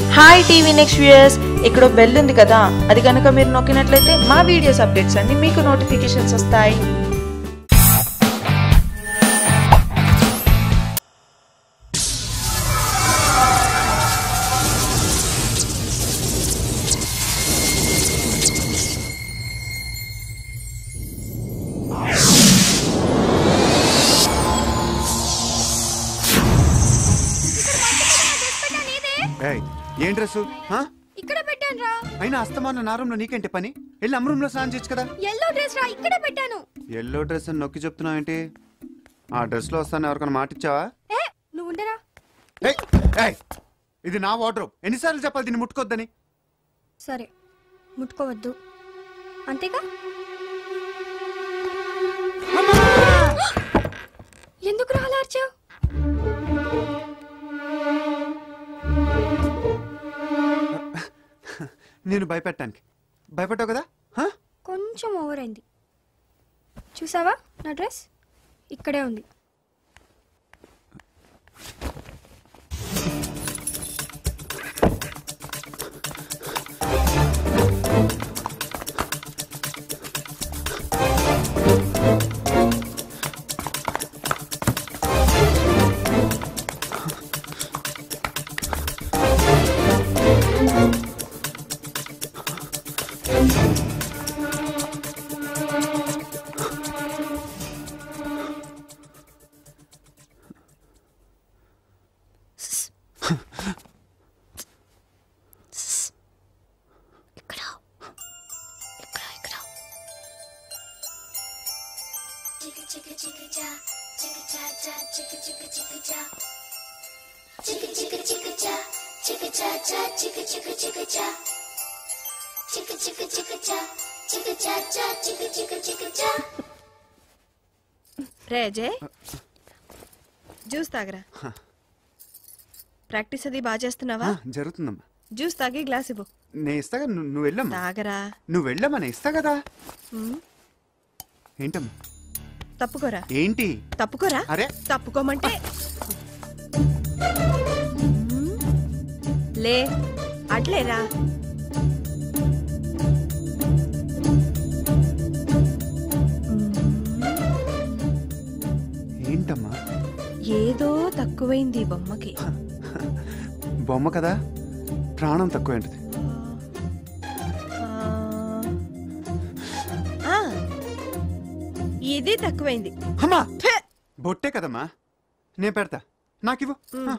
Hi TV next viewers ఇక్కడ bell ఉంది కదా అది కనుక మీరు నొక్కినట్లయితే మా వీడియోస్ అప్డేట్స్ అన్ని మీకు నోటిఫికేషన్స్ వస్తాయి ఏయ్ ఏం డ్రెస్ ఇక్కడ పెట్టాను రా అయినా అస్తమాన నా రూమ్ లో నీకేంటి పని వెళ్ళి అమ్మ రూమ్ లో స్నానం చేయొచ్చు కదా ఎల్లో డ్రెస్ రా ఇక్కడ పెట్టాను ఎల్లో డ్రెస్ అని నొక్కి చెప్తున్నావు ఏంటి ఆ డ్రెస్ లో వస్తాను ఎవరికైనా మాట ఇచ్చావా ఏ నువ్వు ఉండరా ఏయ్, ఏయ్, ఇది నా వార్డ్రోబ్ ఎన్నిసార్లు చెప్పాలి దీన్ని ముట్టుకోద్దని సరే ముట్టుకోవద్దు అంతేగా ఎందుకు రా అలా అరిచావు నేను భయపెట్టానికి భయపెట్టావు కదా హ? కొంచెం ఓవర్ అయింది చూసావా నా డ్రెస్ ఇక్కడే ఉంది ఇక్కడ ఇక్కడ ఇక్కడ Chicka chicka chicka cha, chicka cha cha, chicka chicka chicka cha. Chicka chicka chicka cha, chicka cha cha, chicka chicka chicka cha. Chicka chicka chicka cha, chicka cha cha, chicka chicka chicka cha. రే Ajay juice తాగరా practice అది బాగా చేస్తున్నావా ఆ, జరుగుతుందమ్మా juice తాగి glass ఇవ్వు నేను ఇస్తా కదా నువ్వు- నువ్వు వెళ్ళమ్మా తాగరా నువ్వు వెళ్ళమ్మా నేను ఇస్తా కదా ఉమ్, ఏంటమ్మా తప్పుకోరా ఏంటి తప్పుకోరా అరే తప్పుకోమంటే ఉమ్, లే అట్లేరా ఏంటమ్మా ఏదో తక్కువైంది ఈ బొమ్మకి బొమ్మ కదా ప్రాణం తక్కువ ఏంటిది ఆ, ఆ, ఇది తక్కువైంది అమ్మా బొట్టే కదమ్మా నేను పెడతా నాకివ్వు ఆ.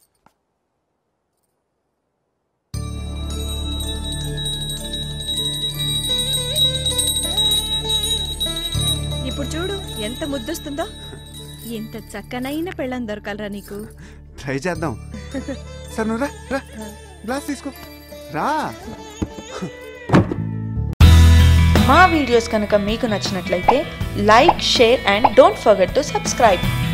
ఇప్పుడు చూడు ఎంత ముద్దొస్తుందో ఎంత చక్కనైన పెళ్ళం దొరకాలరా నీకు ట్రై చేద్దాం సరే నువ్వు రా రా గ్లాస్ తీసుకో రా మా వీడియోస్ కనుక మీకు నచ్చినట్లయితే like share and don't forget to subscribe